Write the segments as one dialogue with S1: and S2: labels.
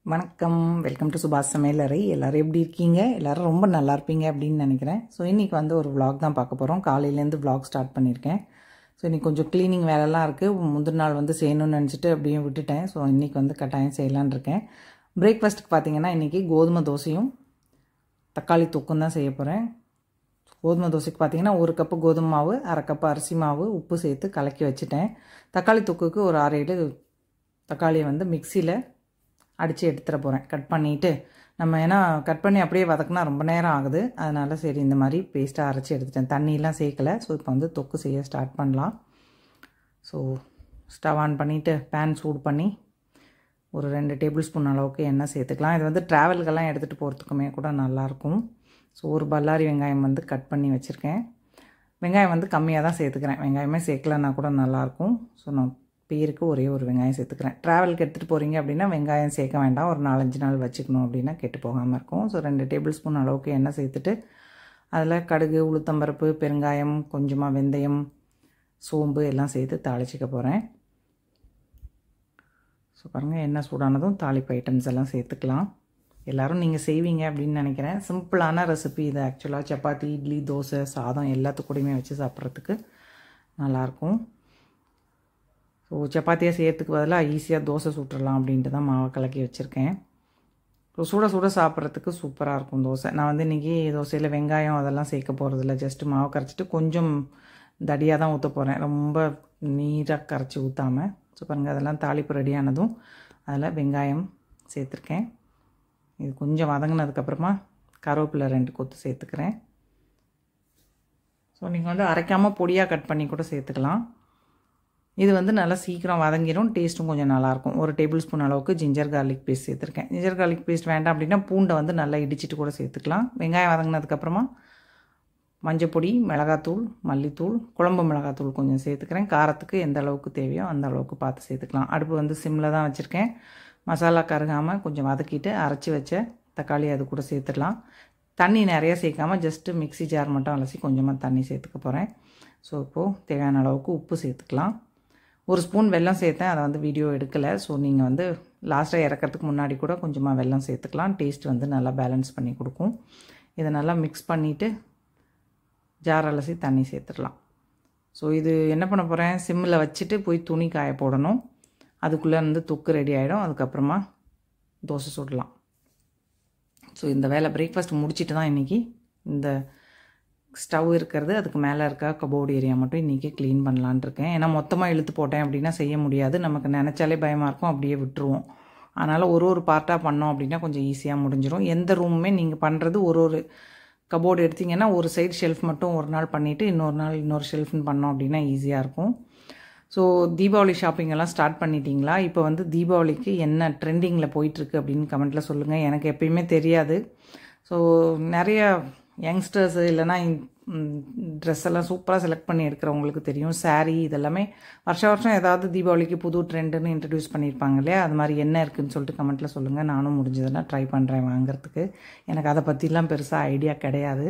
S1: வணக்கம் welcome to சுபாஷ் சமையலறை எல்லோரும் எப்படி இருக்கீங்க எல்லோரும் ரொம்ப நல்லா இருப்பீங்க அப்படின்னு நினைக்கிறேன் ஸோ இன்றைக்கி வந்து ஒரு vlog தான் பார்க்க போகிறோம் காலையிலேருந்து vlog ஸ்டார்ட் பண்ணியிருக்கேன் ஸோ இன்றைக்கி கொஞ்சம் க்ளீனிங் வேலைலாம் இருக்குது முந்தின நாள் வந்து செய்யணும்னு நினச்சிட்டு அப்படியே விட்டுட்டேன் ஸோ இன்றைக்கி வந்து கட்டாயம் செய்யலான்னு இருக்கேன் பிரேக்ஃபாஸ்ட்டுக்கு பார்த்தீங்கன்னா இன்றைக்கி கோதுமை தோசையும் தக்காளி தொக்கும் தான் செய்ய போகிறேன் கோதுமை தோசைக்கு பார்த்தீங்கன்னா ஒரு கப்பு கோதுமை மாவு அரை கப்பு அரிசி மாவு உப்பு சேர்த்து கலக்கி வச்சுட்டேன் தக்காளி தொக்குக்கு ஒரு அரை ஏழு தக்காளியை வந்து மிக்சியில் அடித்து எடுத்துட போகிறேன் கட் பண்ணிவிட்டு நம்ம ஏன்னா கட் பண்ணி அப்படியே வதக்குனா ரொம்ப நேரம் ஆகுது அதனால் சரி இந்த மாதிரி பேஸ்ட்டாக அரைச்சி எடுத்துட்டேன் தண்ணியெலாம் சேர்க்கலை ஸோ இப்போ வந்து தொக்கு செய்ய ஸ்டார்ட் பண்ணலாம் ஸோ ஸ்டவ் ஆன் பண்ணிவிட்டு பேன் சூடு பண்ணி ஒரு ரெண்டு டேபிள் ஸ்பூன் அளவுக்கு எண்ணெய் சேர்த்துக்கலாம் இது வந்து ட்ராவலுக்கெல்லாம் எடுத்துகிட்டு போகிறதுக்குமே கூட நல்லாயிருக்கும் ஸோ ஒரு பல்லாரி வெங்காயம் வந்து கட் பண்ணி வச்சுருக்கேன் வெங்காயம் வந்து கம்மியாக தான் சேர்த்துக்கிறேன் வெங்காயமே சேர்க்கலன்னா கூட நல்லாயிருக்கும் ஸோ நான் பேருக்கு ஒரே ஒரு வெங்காயம் சேர்த்துக்கிறேன் ட்ராவலுக்கு எடுத்துகிட்டு போகிறீங்க அப்படின்னா வெங்காயம் சேர்க்க வேண்டாம் ஒரு நாலஞ்சு நாள் வச்சுக்கணும் அப்படின்னா கெட்டு போகாமல் இருக்கும் ஸோ ரெண்டு டேபிள் ஸ்பூன் அளவுக்கு எண்ணெய் சேர்த்துட்டு அதில் கடுகு உளுத்தம்பருப்பு பெருங்காயம் கொஞ்சமாக வெந்தயம் சோம்பு எல்லாம் சேர்த்து தாளிச்சிக்க போகிறேன் ஸோ பாருங்கள் எண்ணெய் சூடானதும் தாளிப்பு ஐட்டம்ஸ் எல்லாம் சேர்த்துக்கலாம் எல்லோரும் நீங்கள் செய்வீங்க அப்படின்னு நினைக்கிறேன் சிம்பிளான ரெசிபி இது ஆக்சுவலாக சப்பாத்தி இட்லி தோசை சாதம் எல்லாத்துக்கூடையுமே வச்சு சாப்பிட்றதுக்கு நல்லாயிருக்கும் ஸோ சப்பாத்தியாக செய்யறதுக்கு பதிலாக ஈஸியாக தோசை சுட்டுடலாம் அப்படின்ட்டு தான் மாவை கலக்கி வச்சுருக்கேன் ஸோ சுட சுட சாப்பிட்றதுக்கு சூப்பராக இருக்கும் தோசை நான் வந்து இன்றைக்கி தோசையில் வெங்காயம் அதெல்லாம் சேர்க்க போகிறதில்ல ஜஸ்ட்டு மாவு கரைச்சிட்டு கொஞ்சம் தடியாக தான் ஊற்ற போகிறேன் ரொம்ப நீராக கரைச்சி ஊற்றாமல் ஸோ பாருங்கள் அதெல்லாம் தாளிப்பு ரெடியானதும் அதில் வெங்காயம் சேர்த்துருக்கேன் இது கொஞ்சம் வதங்கினதுக்கப்புறமா கருவேப்பிலை ரெண்டு கொத்து சேர்த்துக்கிறேன் ஸோ நீங்கள் வந்து அரைக்காமல் பொடியாக கட் பண்ணி கூட சேர்த்துக்கலாம் இது வந்து நல்லா சீக்கிரம் வதங்கிடும் டேஸ்ட்டும் கொஞ்சம் நல்லாயிருக்கும் ஒரு டேபிள் ஸ்பூன் அளவுக்கு ஜிஞ்சர் கார்லிக் பேஸ்ட் சேர்த்துருக்கேன் ஜிஞ்சர் கார்லிக் பேஸ்ட் வேண்டாம் அப்படின்னா பூண்டை வந்து நல்லா இடிச்சிட்டு கூட சேர்த்துக்கலாம் வெங்காயம் வதங்கினதுக்கப்புறமா மஞ்சப்பொடி மிளகாத்தூள் மல்லித்தூள் குழம்பு மிளகாத்தூள் கொஞ்சம் சேர்த்துக்கிறேன் காரத்துக்கு எந்த அளவுக்கு தேவையோ அந்த அளவுக்கு பார்த்து சேர்த்துக்கலாம் அடுப்பு வந்து சிம்மில் தான் வச்சுருக்கேன் மசாலா கருகாமல் கொஞ்சம் வதக்கிட்டு அரைச்சி வச்ச தக்காளி அது கூட சேர்த்துடலாம் தண்ணி நிறைய சேர்க்காமல் ஜஸ்ட்டு மிக்ஸி ஜார் மட்டும் அலசி கொஞ்சமாக தண்ணி சேர்த்துக்க போகிறேன் ஸோ இப்போது தேவையான அளவுக்கு உப்பு சேர்த்துக்கலாம் ஒரு ஸ்பூன் வெல்லம் சேர்த்தேன் அதை வந்து வீடியோ எடுக்கலை ஸோ நீங்கள் வந்து லாஸ்ட்டாக இறக்கிறதுக்கு முன்னாடி கூட கொஞ்சமாக வெல்லம் சேர்த்துக்கலாம் டேஸ்ட் வந்து நல்லா பேலன்ஸ் பண்ணி கொடுக்கும் இதை நல்லா மிக்ஸ் பண்ணிவிட்டு ஜார் அலசி தண்ணி சேர்த்துடலாம் ஸோ இது என்ன பண்ண போகிறேன் சிம்மில் வச்சுட்டு போய் துணி காய போடணும் அதுக்குள்ளே வந்து தொக்கு ரெடி ஆகிடும் அதுக்கப்புறமா தோசை சுடலாம் ஸோ இந்த வேலை பிரேக்ஃபாஸ்ட் முடிச்சுட்டு தான் இன்றைக்கி இந்த ஸ்டவ் இருக்கிறது அதுக்கு மேலே இருக்க கபோர்டு ஏரியா மட்டும் இன்றைக்கி க்ளீன் பண்ணலான் இருக்கேன் ஏன்னா மொத்தமாக இழுத்து போட்டேன் அப்படின்னா செய்ய முடியாது நமக்கு நினச்சாலே பயமாக இருக்கும் அப்படியே விட்டுருவோம் அதனால் ஒரு ஒரு பார்ட்டாக பண்ணோம் அப்படின்னா கொஞ்சம் ஈஸியாக முடிஞ்சிடும் எந்த ரூமுமே நீங்கள் பண்ணுறது ஒரு ஒரு கபோர்டு எடுத்திங்கன்னா ஒரு சைடு ஷெல்ஃப் மட்டும் ஒரு நாள் பண்ணிவிட்டு இன்னொரு நாள் இன்னொரு ஷெல்ஃப்னு பண்ணோம் அப்படின்னா ஈஸியாக இருக்கும் ஸோ தீபாவளி ஷாப்பிங் எல்லாம் ஸ்டார்ட் பண்ணிட்டீங்களா இப்போ வந்து தீபாவளிக்கு என்ன ட்ரெண்டிங்கில் போயிட்டுருக்கு அப்படின்னு கமெண்ட்டில் சொல்லுங்கள் எனக்கு எப்பயுமே தெரியாது ஸோ நிறைய யங்ஸ்டர்ஸு இல்லைனா ட்ரெஸ் எல்லாம் சூப்பராக செலக்ட் பண்ணி எடுக்கிறவங்களுக்கு தெரியும் சாரீ இதெல்லாமே வருஷ வருஷம் ஏதாவது தீபாவளிக்கு புது ட்ரெண்டுன்னு இன்ட்ரடியூஸ் பண்ணியிருப்பாங்க இல்லையா அது மாதிரி என்ன இருக்குதுன்னு சொல்லிட்டு கமெண்ட்டில் சொல்லுங்கள் நானும் முடிஞ்சதுன்னா ட்ரை பண்ணுறேன் வாங்குறதுக்கு எனக்கு அதை பற்றிலாம் பெருசாக ஐடியா கிடையாது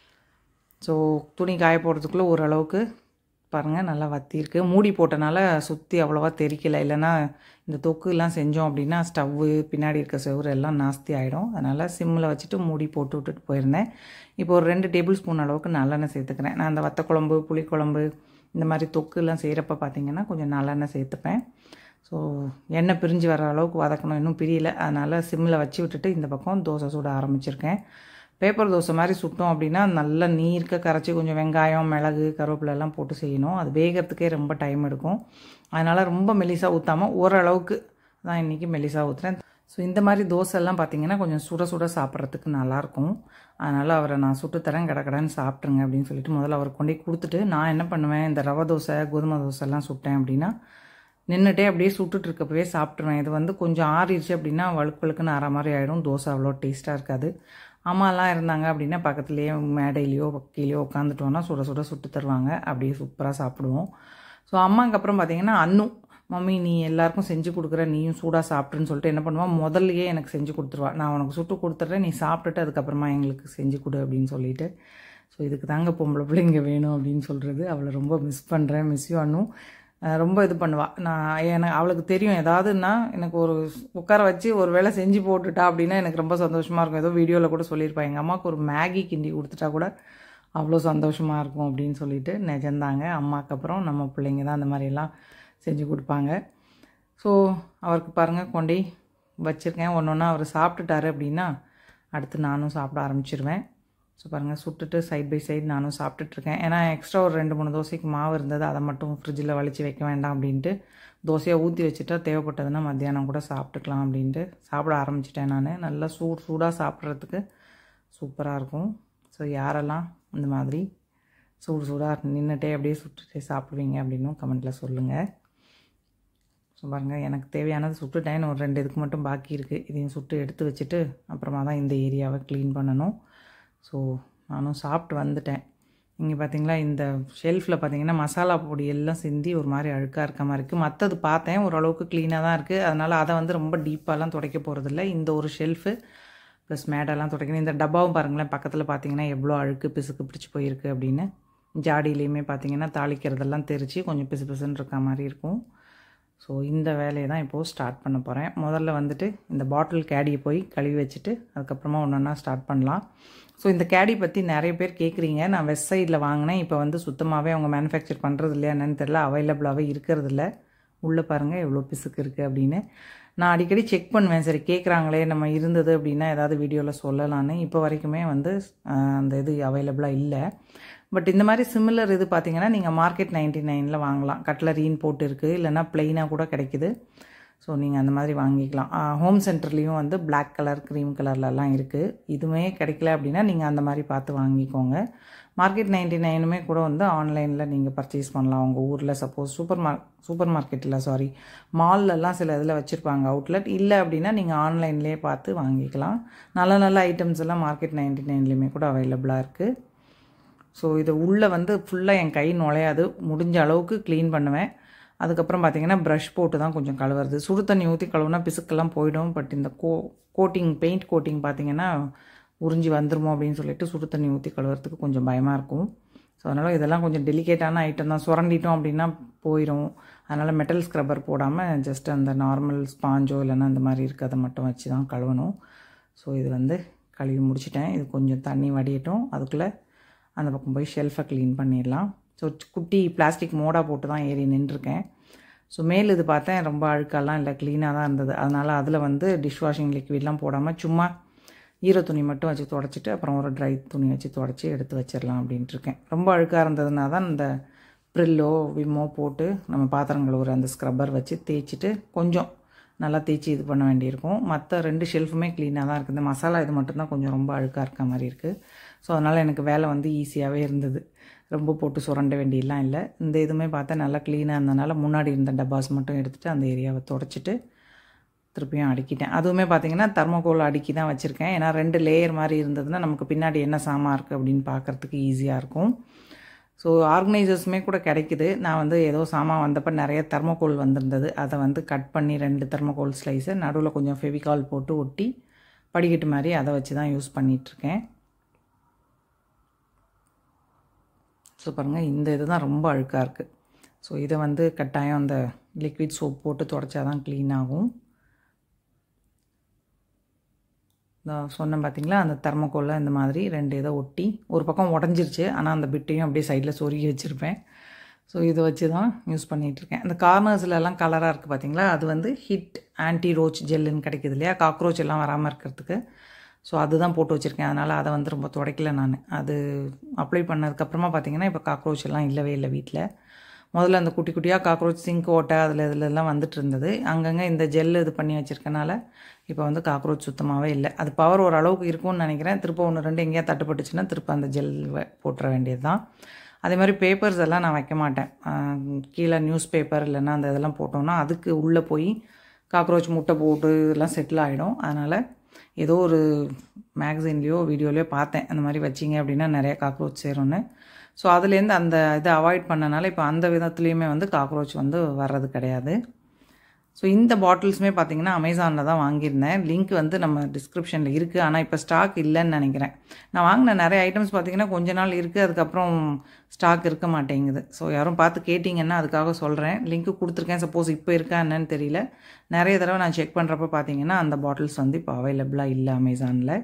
S1: ஸோ துணி காய போடுறதுக்குள்ளே ஓரளவுக்கு பாருங்கள் நல்லா வத்திருக்கு மூடி போட்டனால சுற்றி அவ்வளோவா தெரிக்கல இல்லைன்னா இந்த தொக்குலாம் செஞ்சோம் அப்படின்னா ஸ்டவ்வு பின்னாடி இருக்க செவ்வறு எல்லாம் நாஸ்தி ஆகிடும் அதனால் சிம்மில் வச்சுட்டு மூடி போட்டு விட்டுட்டு போயிருந்தேன் இப்போ ஒரு ரெண்டு டேபிள் ஸ்பூன் அளவுக்கு நல்லெண்ணெய் சேர்த்துக்கிறேன் நான் அந்த வத்த குழம்பு புளிக்குழம்பு இந்த மாதிரி தொக்குலாம் செய்கிறப்ப பார்த்திங்கன்னா கொஞ்சம் நல்லெண்ணெய் சேர்த்துப்பேன் ஸோ எண்ணெய் பிரிஞ்சு வர அளவுக்கு வதக்கணும் இன்னும் பிரியல அதனால் சிம்மில் வச்சு விட்டுட்டு இந்த பக்கம் தோசை சுட ஆரம்பிச்சிருக்கேன் பேப்பர் தோசை மாதிரி சுட்டோம் அப்படின்னா நல்லா நீர்க்க கரைச்சி கொஞ்சம் வெங்காயம் மிளகு கருவேப்பிலை எல்லாம் போட்டு செய்யணும் அது வேகிறதுக்கே ரொம்ப டைம் எடுக்கும் அதனால் ரொம்ப மெலிசாக ஊற்றாமல் ஓரளவுக்கு தான் இன்றைக்கி மெலிசாக ஊற்றுறேன் ஸோ இந்த மாதிரி தோசைலாம் பார்த்திங்கன்னா கொஞ்சம் சுட சுட சாப்பிட்றதுக்கு நல்லாயிருக்கும் அதனால் அவரை நான் சுட்டு தரேன் கடக்கடன்னு சாப்பிட்ருங்க அப்படின்னு சொல்லிட்டு முதல்ல அவர் கொண்டே கொடுத்துட்டு நான் என்ன பண்ணுவேன் இந்த ரவை தோசை கோதுமை தோசைலாம் சுட்டேன் அப்படின்னா நின்றுட்டே அப்படியே சுட்டுட்டு இருக்கப்பவே சாப்பிட்ருவேன் இது வந்து கொஞ்சம் ஆறிடுச்சு அப்படின்னா வழுக்கு வழுக்குன்னு ஆற மாதிரி ஆகிடும் தோசை அவ்வளோ டேஸ்ட்டாக இருக்காது அம்மாலாம் இருந்தாங்க அப்படின்னா பக்கத்துலேயே மேடையிலையோ கீழேயோ உட்காந்துட்டோன்னா சுட சுட சுட்டு தருவாங்க அப்படியே சூப்பராக சாப்பிடுவோம் ஸோ அம்மாவுக்கு அப்புறம் பார்த்திங்கன்னா அன்னும் மம்மி நீ எல்லாருக்கும் செஞ்சு கொடுக்குற நீயும் சூடாக சாப்பிட்ருன்னு சொல்லிட்டு என்ன பண்ணுவான் முதல்லையே எனக்கு செஞ்சு கொடுத்துருவா நான் உனக்கு சுட்டு கொடுத்துட்றேன் நீ சாப்பிட்டுட்டு அதுக்கப்புறமா எங்களுக்கு செஞ்சு கொடு அப்படின்னு சொல்லிட்டு ஸோ இதுக்கு தாங்க பொம்பளை பிள்ளைங்க வேணும் அப்படின்னு சொல்கிறது அவளை ரொம்ப மிஸ் பண்ணுறேன் மிஸ் யூ அண்ணும் அஹ் ரொம்ப இது பண்ணுவா நான் எனக்கு அவளுக்கு தெரியும் ஏதாவதுன்னா எனக்கு ஒரு உட்கார வச்சு ஒரு வேளை செஞ்சு போட்டுட்டா அப்படின்னா எனக்கு ரொம்ப சந்தோஷமாக இருக்கும் ஏதோ வீடியோவில் கூட சொல்லியிருப்பா எங்கள் அம்மாவுக்கு ஒரு மேகி கிண்டி கொடுத்துட்டா கூட அவ்வளோ சந்தோஷமாக இருக்கும் அப்படின்னு சொல்லிட்டு நிஜந்தாங்க அம்மாவுக்கு அப்புறம் நம்ம பிள்ளைங்க தான் அந்த மாதிரியெல்லாம் செஞ்சு கொடுப்பாங்க ஸோ அவருக்கு பாருங்கள் கொண்டே வச்சுருக்கேன் ஒன்று ஒன்றா அவர் சாப்பிட்டுட்டாரு அப்படின்னா அடுத்து நானும் சாப்பிட ஆரம்பிச்சிருவேன் ஸோ பாருங்கள் சுட்டுட்டு சைட் பை சைடு நானும் சாப்பிட்டுட்ருக்கேன் ஏன்னா எக்ஸ்ட்ரா ஒரு ரெண்டு மூணு தோசைக்கு மாவு இருந்தது அதை மட்டும் ஃப்ரிட்ஜில் வலிச்சு வைக்க வேண்டாம் அப்படின்ட்டு தோசையாக ஊற்றி வச்சுட்டா தேவைப்பட்டதுன்னா மத்தியானம் கூட சாப்பிட்டுக்கலாம் அப்படின்ட்டு சாப்பிட ஆரம்பிச்சிட்டேன் நான் நல்லா சூடு சூடாக சாப்பிட்றதுக்கு சூப்பராக இருக்கும் ஸோ யாரெல்லாம் இந்த மாதிரி சூடு சூடாக நின்றுட்டே அப்படியே சுட்டுட்டே சாப்பிடுவீங்க அப்படின்னும் கமெண்ட்டில் சொல்லுங்கள் ஸோ பாருங்கள் எனக்கு தேவையானது சுட்டுட்டேன் ஒரு ரெண்டு இதுக்கு மட்டும் பாக்கி இருக்குது இதையும் சுட்டு எடுத்து வச்சுட்டு அப்புறமா தான் இந்த ஏரியாவை க்ளீன் பண்ணணும் ஸோ நானும் சாப்பிட்டு வந்துட்டேன் இங்கே பார்த்தீங்களா இந்த ஷெல்ஃபில் பார்த்தீங்கன்னா மசாலா பொடி எல்லாம் சிந்தி ஒரு மாதிரி அழுக்காக இருக்க மாதிரி இருக்குது மற்றது பார்த்தேன் ஓரளவுக்கு க்ளீனாக தான் இருக்குது அதனால் அதை வந்து ரொம்ப டீப்பாலாம் துடைக்க போகிறதில்ல இந்த ஒரு ஷெல்ஃபு ப்ளஸ் மேடெல்லாம் துடைக்கணும் இந்த டப்பாவும் பாருங்களேன் பக்கத்தில் பார்த்தீங்கன்னா எவ்வளோ அழுக்கு பிசுக்கு பிடிச்சி போயிருக்கு அப்படின்னு ஜாடியிலையுமே பார்த்தீங்கன்னா தாளிக்கிறதெல்லாம் தெரித்து கொஞ்சம் பிசு பிசுன்னு இருக்க மாதிரி இருக்கும் ஸோ இந்த வேலையை தான் இப்போது ஸ்டார்ட் பண்ண போகிறேன் முதல்ல வந்துட்டு இந்த பாட்டில் கேடியை போய் கழுவி வச்சுட்டு அதுக்கப்புறமா ஒன்று ஒன்றா ஸ்டார்ட் பண்ணலாம் ஸோ இந்த கேடி பற்றி நிறைய பேர் கேட்குறீங்க நான் வெஸ்ட் சைடில் வாங்கினேன் இப்போ வந்து சுத்தமாகவே அவங்க மேனுஃபேக்சர் பண்ணுறது இல்லையா என்னன்னு தெரில அவைலபிளாகவே இருக்கிறது இல்லை உள்ளே பாருங்கள் எவ்வளோ பிசுக்கு இருக்குது அப்படின்னு நான் அடிக்கடி செக் பண்ணுவேன் சரி கேட்குறாங்களே நம்ம இருந்தது அப்படின்னா ஏதாவது வீடியோவில் சொல்லலான்னு இப்போ வரைக்குமே வந்து ஆஹ், அந்த இது அவைலபிளாக இல்லை பட் இந்த மாதிரி சிமிலர் இது பார்த்தீங்கன்னா நீங்கள் மார்க்கெட் நைன்டி நைனில் வாங்கலாம் கட்லரின்னு போட்டு இருக்குது இல்லைன்னா ப்ளெயினாக கூட கிடைக்குது ஸோ நீங்கள் அந்த மாதிரி வாங்கிக்கலாம் ஹோம் சென்டர்லேயும் வந்து Black கலர் க்ரீம் கலர்லலாம் இருக்குது இதுவுமே கிடைக்கல அப்படின்னா நீங்கள் அந்த மாதிரி பார்த்து வாங்கிக்கோங்க மார்க்கெட் நைன்டி நைனுமே கூட வந்து ஆன்லைனில் நீங்கள் பர்ச்சேஸ் பண்ணலாம் உங்கள் ஊரில் சப்போஸ் சூப்பர் மார்க் சூப்பர் மார்க்கெட்டில் சாரி மால்லலாம் சில இதில் வச்சுருப்பாங்க அவுட்லெட் இல்லை அப்படின்னா நீங்கள் ஆன்லைன்லேயே பார்த்து வாங்கிக்கலாம் நல்ல நல்ல ஐட்டம்ஸ் எல்லாம் மார்க்கெட் நைன்டி நைன்லேயுமே கூட அவைலபிளாக இருக்குது ஸோ இது உள்ளே வந்து ஃபுல்லாக என் கை நுழையாது முடிஞ்ச அளவுக்கு க்ளீன் பண்ணுவேன் அதுக்கப்புறம் பார்த்தீங்கன்னா ப்ரஷ் போட்டு தான் கொஞ்சம் கழுவுறது சுடு தண்ணி ஊற்றி கழுவுனா பிசுக்கெல்லாம் போயிடும் பட் இந்த கோ கோட்டிங் பெயிண்ட் கோட்டிங் பார்த்தீங்கன்னா உறிஞ்சி வந்துருமோ அப்படின்னு சொல்லிட்டு சுடு தண்ணி ஊற்றி கழுவுறதுக்கு கொஞ்சம் பயமாக இருக்கும் ஸோ அதனால் இதெல்லாம் கொஞ்சம் டெலிகேட்டான ஐட்டம் தான் சுரண்டிட்டோம் அப்படின்னா போயிடும் அதனால் மெட்டல் ஸ்க்ரப்பர் போடாமல் ஜஸ்ட் அந்த நார்மல் ஸ்பாஞ்சோ இல்லைன்னா அந்த மாதிரி இருக்கிறத மட்டும் வச்சு தான் கழுவணும் ஸோ இது வந்து கழுவி முடிச்சிட்டேன் இது கொஞ்சம் தண்ணி வடியட்டும் அதுக்குள்ளே அந்த பக்கம் போய் ஷெல்ஃபை க்ளீன் பண்ணிடலாம் ஸோ குட்டி பிளாஸ்டிக் மோடா போட்டு தான் ஏறி நின்றுருக்கேன் ஸோ மேல் இது பார்த்தேன் ரொம்ப அழுக்கெல்லாம் இல்லை க்ளீனாக தான் இருந்தது அதனால் அதில் வந்து டிஷ் வாஷிங் லிக்விட்லாம் போடாமல் சும்மா ஈர துணி மட்டும் வச்சு தொடச்சிட்டு அப்புறம் ஒரு ட்ரை துணி வச்சு தொடச்சி எடுத்து வச்சிடலாம் அப்படின்ட்டு இருக்கேன் ரொம்ப அழுக்காக இருந்ததுனா தான் இந்த ப்ரில்லோ விம்மோ போட்டு நம்ம பாத்திரம் கழுவுற அந்த ஸ்க்ரப்பர் வச்சு தேய்ச்சிட்டு கொஞ்சம் நல்லா தேய்ச்சி இது பண்ண வேண்டியிருக்கும் மற்ற ரெண்டு ஷெல்ஃபுமே க்ளீனாக தான் இருக்குது இந்த மசாலா இது மட்டும்தான் கொஞ்சம் ரொம்ப அழுக்காக இருக்க மாதிரி இருக்குது ஸோ அதனால் எனக்கு வேலை வந்து ஈஸியாகவே இருந்தது ரொம்ப போட்டு சுரண்ட வேண்டியெல்லாம் இல்லை இந்த இதுவுமே பார்த்தா நல்லா க்ளீனாக இருந்தனால முன்னாடி இருந்த டப்பாஸ் மட்டும் எடுத்துகிட்டு அந்த ஏரியாவை தொடச்சிட்டு திருப்பியும் அடுக்கிட்டேன் அதுவுமே பார்த்தீங்கன்னா தர்மோகோல் அடுக்கி தான் வச்சுருக்கேன் ஏன்னா ரெண்டு லேயர் மாதிரி இருந்ததுன்னா நமக்கு பின்னாடி என்ன சாமான் இருக்குது அப்படின்னு பார்க்குறதுக்கு ஈஸியாக இருக்கும் ஸோ ஆர்கனைசர்ஸுமே கூட கிடைக்குது நான் வந்து ஏதோ சாமான் வந்தப்போ நிறைய தர்மோகோல் வந்திருந்தது அதை வந்து கட் பண்ணி ரெண்டு தர்மோகோல் ஸ்லைஸை நடுவில் கொஞ்சம் ஃபெவிகால் போட்டு ஒட்டி படிக்கட்டு மாதிரி அதை வச்சு தான் யூஸ் பண்ணிகிட்ருக்கேன் ஸோ பாருங்கள் இந்த இது தான் ரொம்ப அழுக்காக இருக்குது ஸோ இதை வந்து கட்டாயம் அந்த லிக்விட் சோப் போட்டு தொடச்சா தான் க்ளீன் ஆகும் நான் சொன்னேன் பார்த்தீங்களா அந்த தர்மக்கோலில் இந்த மாதிரி ரெண்டு இதை ஒட்டி ஒரு பக்கம் உடஞ்சிருச்சு ஆனால் அந்த பிட்டையும் அப்படியே சைடில் சொருகி வச்சுருப்பேன் ஸோ இதை வச்சு தான் யூஸ் பண்ணிகிட்ருக்கேன் அந்த கார்னர்ஸ்லலாம் கலராக இருக்குது பார்த்தீங்களா அது வந்து ஹிட் ஆன்டி ரோச் ஜெல்லுன்னு கிடைக்குது இல்லையா காக்ரோச் எல்லாம் வராமல் இருக்கிறதுக்கு ஸோ அதுதான் போட்டு வச்சுருக்கேன் அதனால் அதை வந்து ரொம்ப துடைக்கல நான் அது அப்ளை பண்ணதுக்கப்புறமா பார்த்தீங்கன்னா இப்போ காக்ரோச் எல்லாம் இல்லவே இல்லை வீட்டில் முதல்ல அந்த குட்டி குட்டியாக காக்ரோச் சிங்க் ஓட்டை அதில் இதிலெல்லாம் வந்துட்டு இருந்தது அங்கங்கே இந்த ஜெல் இது பண்ணி வச்சுருக்கனால இப்போ வந்து காக்ரோச் சுத்தமாகவே இல்லை அது பவர் ஓரளவுக்கு இருக்கும்னு நினைக்கிறேன் திரும்ப ஒன்று ரெண்டு எங்கேயா தட்டுப்பட்டுச்சுன்னா திரும்ப அந்த ஜெல் போட்டுற வேண்டியது தான் அதே மாதிரி பேப்பர்ஸ் எல்லாம் நான் வைக்க மாட்டேன் ஆஹ் கீழே நியூஸ் பேப்பர் இல்லைன்னா அந்த இதெல்லாம் போட்டோம்னா அதுக்கு உள்ளே போய் காக்ரோச் முட்டை போட்டு இதெல்லாம் செட்டில் ஆகிடும் அதனால் ஏதோ ஒரு மேகசின்லேயோ வீடியோலையோ பார்த்தேன் அந்த மாதிரி வச்சிங்க அப்படின்னா நிறைய காக்ரோச் சேரும்னு ஸோ அதுலேருந்து அந்த இதை அவாய்ட் பண்ணனால இப்போ அந்த விதத்துலேயுமே வந்து காக்ரோச் வந்து வர்றது கிடையாது ஸோ இந்த பாட்டில்ஸுமே பார்த்தீங்கன்னா அமேசானில் தான் வாங்கியிருந்தேன் லிங்க் வந்து நம்ம டிஸ்கிரிப்ஷனில் இருக்குது ஆனால் இப்போ ஸ்டாக் இல்லைன்னு நினைக்கிறேன் நான் வாங்கின நிறைய ஐட்டம்ஸ் பார்த்தீங்கன்னா கொஞ்ச நாள் இருக்குது அதுக்கப்புறம் ஸ்டாக் இருக்க மாட்டேங்குது ஸோ யாரும் பார்த்து கேட்டிங்கன்னா அதுக்காக சொல்கிறேன் லிங்க்கு கொடுத்துருக்கேன் சப்போஸ் இப்போ இருக்கா என்னன்னு தெரியல நிறைய தடவை நான் செக் பண்ணுறப்ப பார்த்தீங்கன்னா அந்த பாட்டில்ஸ் வந்து இப்போ அவைலபிளாக இல்லை அமேசானில்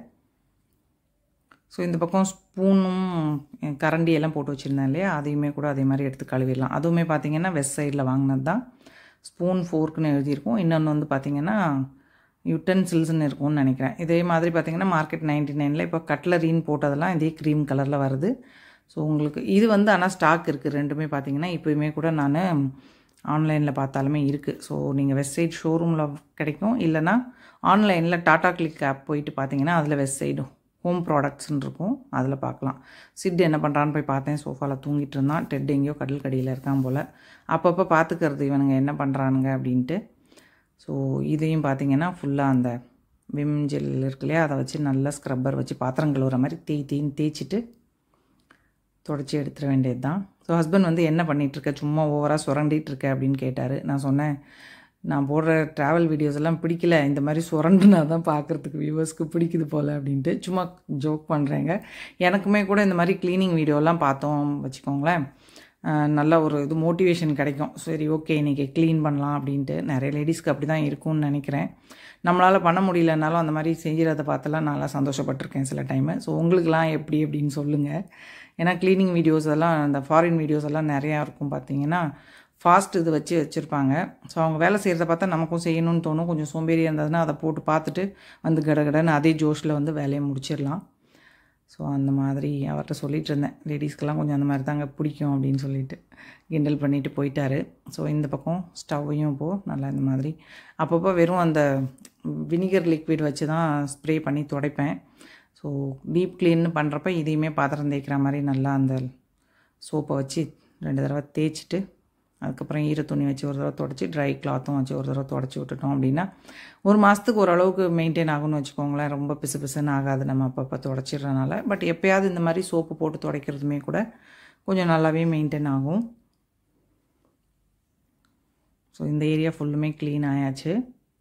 S1: ஸோ இந்த பக்கம் ஸ்பூனும் கரண்டி எல்லாம் போட்டு வச்சுருந்தேன் இல்லையா அதையுமே கூட அதே மாதிரி எடுத்து கழுவிடலாம் அதுவுமே பார்த்தீங்கன்னா வெஸ்ட் சைடில் வாங்கினது தான் ஸ்பூன் ஃபோர்க்குன்னு எழுதியிருக்கும் இன்னொன்று வந்து பார்த்தீங்கன்னா யுட்டன்சில்ஸ்னு இருக்கும்னு நினைக்கிறேன் இதே மாதிரி பார்த்தீங்கன்னா மார்க்கெட் நைன்டி நைனில் இப்போ கட்லரின்னு போட்டதெல்லாம் இதே க்ரீம் கலரில் வருது ஸோ உங்களுக்கு இது வந்து ஆனால் ஸ்டாக் இருக்குது ரெண்டுமே பார்த்தீங்கன்னா இப்போயுமே கூட நான் ஆன்லைனில் பார்த்தாலுமே இருக்குது ஸோ நீங்கள் வெப்சைட் ஷோரூமில் கிடைக்கும் இல்லைனா ஆன்லைனில் டாடா கிளிக் ஆப் போயிட்டு பார்த்தீங்கன்னா அதில் வெப்சைடும் ஹோம் ப்ராடக்ட்ஸ்னு இருக்கும் அதில் பார்க்கலாம் சிட் என்ன பண்ணுறான்னு போய் பார்த்தேன் சோஃபாவில் தூங்கிட்டு இருந்தான் டெட் எங்கேயோ கடல் கடியில் இருக்கான் போல் அப்பப்போ பார்த்துக்கிறது இவனுங்க என்ன பண்ணுறானுங்க அப்படின்ட்டு ஸோ இதையும் பார்த்தீங்கன்னா ஃபுல்லாக அந்த விம் ஜெல் இருக்கு இல்லையா அதை வச்சு நல்லா ஸ்க்ரப்பர் வச்சு பாத்திரம் கழுவுற மாதிரி தேய் தேய்ன்னு தேய்ச்சிட்டு தொடச்சி எடுத்துட வேண்டியது தான் ஸோ ஹஸ்பண்ட் வந்து என்ன பண்ணிகிட்ருக்க சும்மா ஓவராக சுரண்டிகிட்டு இருக்க அப்படின்னு கேட்டார் நான் சொன்னேன் நான் போடுற ட்ராவல் வீடியோஸ் எல்லாம் பிடிக்கல இந்த மாதிரி சுரண்டுனா தான் பார்க்குறதுக்கு வியூவர்ஸ்க்கு பிடிக்குது போல் அப்படின்ட்டு சும்மா ஜோக் பண்ணுறேங்க எனக்குமே கூட இந்த மாதிரி க்ளீனிங் வீடியோலாம் பார்த்தோம் வச்சுக்கோங்களேன் நல்ல ஒரு இது மோட்டிவேஷன் கிடைக்கும் சரி ஓகே இன்றைக்கி க்ளீன் பண்ணலாம் அப்படின்ட்டு நிறைய லேடிஸ்க்கு அப்படி தான் இருக்கும்னு நினைக்கிறேன் நம்மளால் பண்ண முடியலனாலும் அந்த மாதிரி செஞ்சிடறதை பார்த்தெல்லாம் நல்லா சந்தோஷப்பட்டிருக்கேன் சில டைமு ஸோ உங்களுக்குலாம் எப்படி அப்படின்னு சொல்லுங்கள் ஏன்னா க்ளீனிங் வீடியோஸ் எல்லாம் அந்த ஃபாரின் வீடியோஸ் எல்லாம் நிறையா இருக்கும் பார்த்தீங்கன்னா ஃபாஸ்ட் இது வச்சு வச்சுருப்பாங்க ஸோ அவங்க வேலை செய்கிறத பார்த்தா நமக்கும் செய்யணும்னு தோணும் கொஞ்சம் சோம்பேறியாக இருந்ததுன்னா அதை போட்டு பார்த்துட்டு வந்து கடகடன்னு அதே ஜோஷில் வந்து வேலையை முடிச்சிடலாம் ஸோ அந்த மாதிரி அவர்கிட்ட சொல்லிகிட்டு இருந்தேன் லேடிஸ்க்கெல்லாம் கொஞ்சம் அந்த மாதிரி தாங்க பிடிக்கும் அப்படின்னு சொல்லிட்டு கிண்டல் பண்ணிட்டு போயிட்டாரு ஸோ இந்த பக்கம் ஸ்டவ்வையும் இப்போது நல்லா இந்த மாதிரி அப்பப்போ வெறும் அந்த வினிகர் லிக்விட் வச்சு தான் ஸ்ப்ரே பண்ணி துடைப்பேன் ஸோ டீப் க்ளீன்னு பண்ணுறப்ப இதையுமே பாத்திரம் தேய்க்கிற மாதிரி நல்லா அந்த சோப்பை வச்சு ரெண்டு தடவை தேய்ச்சிட்டு அதுக்கப்புறம் ஈர துணி வச்சு ஒரு தடவை தொடச்சி ட்ரை கிளாத்தும் வச்சு ஒரு தடவை தொடச்சி விட்டுட்டோம் அப்படின்னா ஒரு மாதத்துக்கு ஓரளவுக்கு மெயின்டைன் ஆகும்னு வச்சுக்கோங்களேன் ரொம்ப பிசு பிசுன்னு ஆகாது நம்ம அப்பப்போ தொடச்சிடுறனால பட் எப்போயாவது இந்த மாதிரி சோப்பு போட்டு துடைக்கிறதுமே கூட கொஞ்சம் நல்லாவே மெயின்டைன் ஆகும் ஸோ இந்த ஏரியா ஃபுல்லுமே க்ளீன் ஆயாச்சு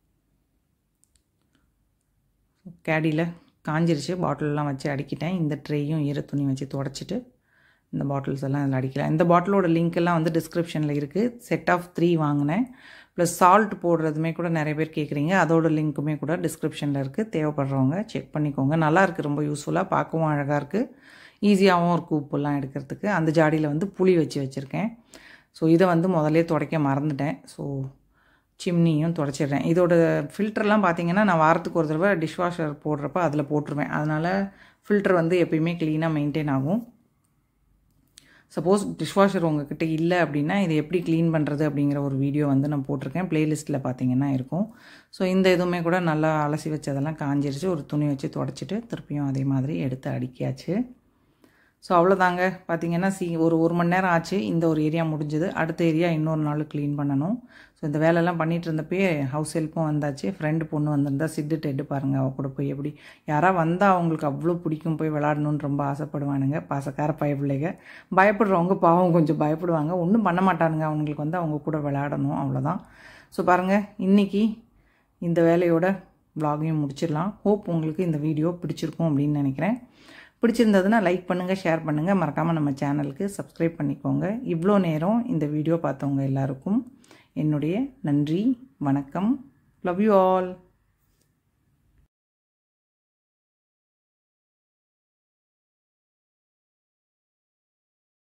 S1: கேடியில் காஞ்சிருச்சு பாட்டிலெலாம் வச்சு அடிக்கிட்டேன் இந்த ட்ரேயும் ஈர துணி வச்சு தொடச்சிட்டு இந்த பாட்டில்ஸ் எல்லாம் இதில் அடிக்கலாம் இந்த பாட்டிலோட லிங்க் எல்லாம் வந்து டிஸ்கிரிப்ஷனில் இருக்குது செட் ஆஃப் த்ரீ வாங்கினேன் ப்ளஸ் சால்ட் போடுறதுமே கூட நிறைய பேர் கேட்குறீங்க அதோட லிங்க்குமே கூட டிஸ்கிரிப்ஷனில் இருக்குது தேவைப்படுறவங்க செக் பண்ணிக்கோங்க நல்லா இருக்குது ரொம்ப யூஸ்ஃபுல்லாக பார்க்கவும் அழகாக இருக்குது ஈஸியாகவும் இருக்குது உப்புலாம் எடுக்கிறதுக்கு அந்த ஜாடியில் வந்து புளி வச்சு வச்சுருக்கேன் ஸோ இதை வந்து முதலே துடைக்க மறந்துட்டேன் ஸோ சிம்னியும் துடைச்சிடுறேன் இதோட ஃபில்டர்லாம் பார்த்தீங்கன்னா நான் வாரத்துக்கு ஒரு தடவை டிஷ்வாஷர் போடுறப்ப அதில் போட்டுருவேன் அதனால் ஃபில்டர் வந்து எப்பயுமே க்ளீனாக மெயின்டைன் ஆகும் சப்போஸ் டிஷ்வாஷர் உங்ககிட்ட இல்லை அப்படின்னா இதை எப்படி க்ளீன் பண்ணுறது அப்படிங்கிற ஒரு வீடியோ வந்து நான் போட்டிருக்கேன் ப்ளேலிஸ்ட்டில் பார்த்தீங்கன்னா இருக்கும் ஸோ இந்த இதுவுமே கூட நல்லா அலசி வச்சதெல்லாம் காஞ்சிருச்சு ஒரு துணி வச்சு தொடச்சிட்டு திருப்பியும் அதே மாதிரி எடுத்து அடிக்கியாச்சு ஸோ அவ்வளோதாங்க பார்த்தீங்கன்னா சி ஒரு ஒரு மணி நேரம் ஆச்சு இந்த ஒரு ஏரியா முடிஞ்சது அடுத்த ஏரியா இன்னொரு நாள் க்ளீன் பண்ணணும் ஸோ இந்த வேலையெல்லாம் பண்ணிகிட்டு இருந்தப்பயே ஹவுஸ் ஹெல்ப்பும் வந்தாச்சு ஃப்ரெண்டு பொண்ணு வந்திருந்தா சிட்டு டெட்டு பாருங்கள் அவள் கூட போய் எப்படி யாராவது வந்தால் அவங்களுக்கு அவ்வளோ பிடிக்கும் போய் விளாடணுன்னு ரொம்ப ஆசைப்படுவானுங்க பாசக்கார பயப்பிள்ளைங்க பயப்படுறவங்க பாவம் கொஞ்சம் பயப்படுவாங்க ஒன்றும் பண்ண மாட்டானுங்க அவங்களுக்கு வந்து அவங்க கூட விளையாடணும் அவ்வளோதான் ஸோ பாருங்கள் இன்றைக்கி இந்த வேலையோட வ்ளாகையும் முடிச்சிடலாம் ஹோப் உங்களுக்கு இந்த வீடியோ பிடிச்சிருக்கும் அப்படின்னு நினைக்கிறேன் பிடிச்சிருந்ததுன்னா லைக் பண்ணுங்கள் ஷேர் பண்ணுங்கள் மறக்காமல் நம்ம சேனலுக்கு சப்ஸ்கிரைப் பண்ணிக்கோங்க இவ்வளோ நேரம் இந்த வீடியோ பார்த்தவங்க எல்லாருக்கும் என்னுடைய நன்றி வணக்கம் லவ் யூ ஆல்